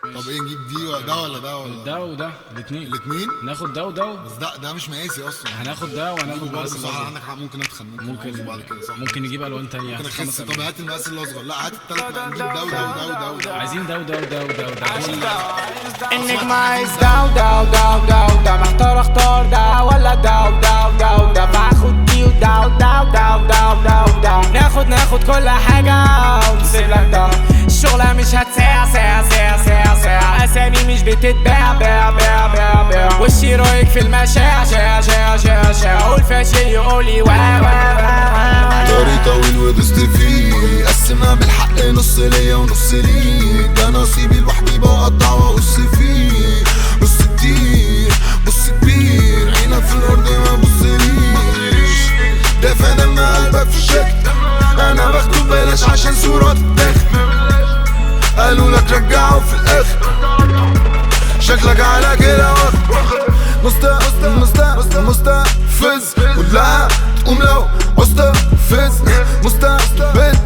طب ايه نجيب دي ولا ده ولا ده ولا ده وده الاثنين الاثنين ناخد ده وده بس ده ده مش مقاسي اصلا هناخد ده وهناخد برضه مقاس صح الأصغر. عندك حق ممكن اتخن ممكن ممكن نبوظ بعد كده صح ممكن نجيب الوان تانية ممكن هات اخس خمس طب ألوان. هات المقاس الاصغر لا هات الثلاث نجيب ده وده وده وده وده عايزين ده وده وده وده وده النجم عايز ده وده وده وده وده محتار اختار ده ولا ده وده وده وده فاخد دي وده وده وده وده وده وده ناخد ناخد كل حاجة ونسيب لك ده الشغلة مش هتساع ساع ساع ساع ساع أسامي مش بتتباع باع باع باع باع وشي رايك في المشاع شاع شاع شاع شاع أقول فاشل يقولي وا وا وا وا طريق طويل ودست فيه قسمها بالحق نص ليا ونص ليك ده نصيبي لوحدي بقطع واقص فيه بص كتير بص كبير عينك في الارض ما بصليش دافع دم قلبك في الشكل انا باخده ببلاش عشان صورة تتاخد قالوا لك رجعه في الاخر شكلك على كده واخد مست مست مستفز ودلعها تقوم لو مستفز مستبد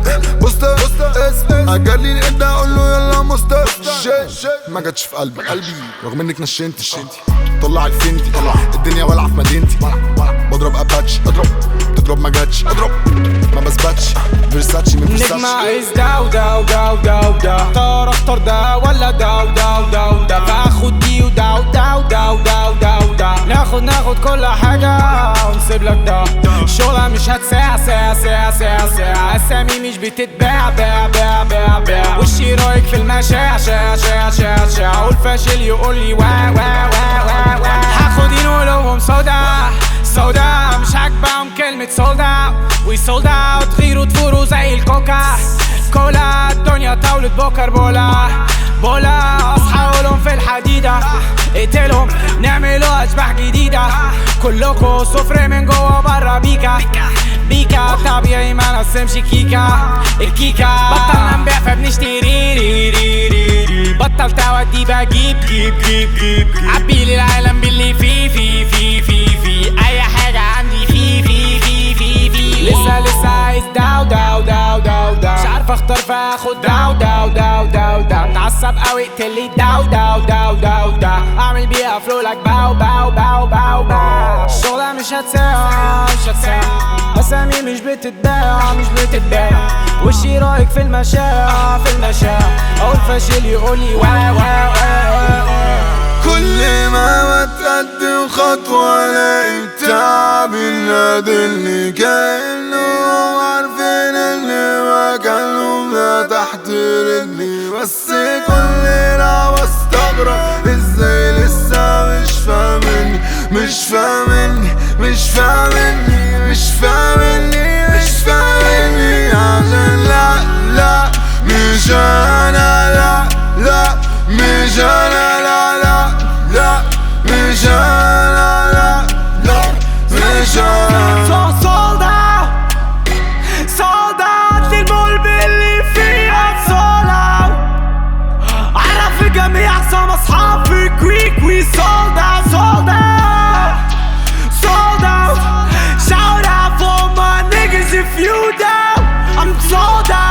مستفز اجرلي القد اقول له يلا مستفز ما جاتش في قلبي قلبي رغم انك نشنتي شنتي طلع الفنتي طلع الدنيا ولع في مدينتي بضرب اباتش اضرب تضرب ما جاتش اضرب ما بثبتش فيرساتشي من نجم فيرساتشي عايز ده وده وده وده وده اختار اختار ده ولا ده وده وده وده فاخد دي وده وده وده وده وده وده ناخد ناخد كل حاجة ونسيب لك ده الشغلة مش هتساع ساع ساع ساع ساع أسامي مش بتتباع باع باع باع باع وشي رايك في المشاع شاع شاع شاع شاع أقول فاشل يقول لي وا وا وا وا وا هاخد قلوبهم سودا سودا مش عاجبهم كلمة سولد اوت وي سولد اوت غيروا تفوروا زي الكوكا كولا الدنيا طاولة بوكر بولا بولا اصحى قولهم في الحديدة اقتلهم نعملوا اشباح جديدة كلكوا صفر من جوا برا بيكا بيكا طبيعي ما نقسمش كيكا الكيكا بطلنا نبيع فبنشتري ري ري ري ري بطل تودي بجيب جيب جيب جيب عبي لي العالم باللي فيه في في في في اي حاجة عندي في في في في في لسه لسه عايز داو داو داو داو داو مش عارف اختار فاخد داو داو داو داو داو متعصب قوي اقتلي داو داو داو داو داو اعمل بيها فلو لك باو باو باو باو باو الشغلة مش هتساع مش هتساع اسامي مش بتتباع مش بتتباع وشي رايك في المشاع في المشاع اقول فاشل يقولي وا وا وا وا كل ما بتقدم خطوة الاقي تعب النادلني كأنهم عارفين اللي مكانهم ده تحت رجلي بس كلنا بستغرب ازاي لسه مش فاهمني مش فاهمني مش فاهمني مش فاهمني مش فاهمني عشان لا لا مش انا لا لا مش انا لا لا لا مش انا لا لا مش انا So sold out sold out للمول باللي فيها sold out عرف الجميع سام اصحاب في كويك we sold out sold out sold out shout out for my niggas if you down I'm sold out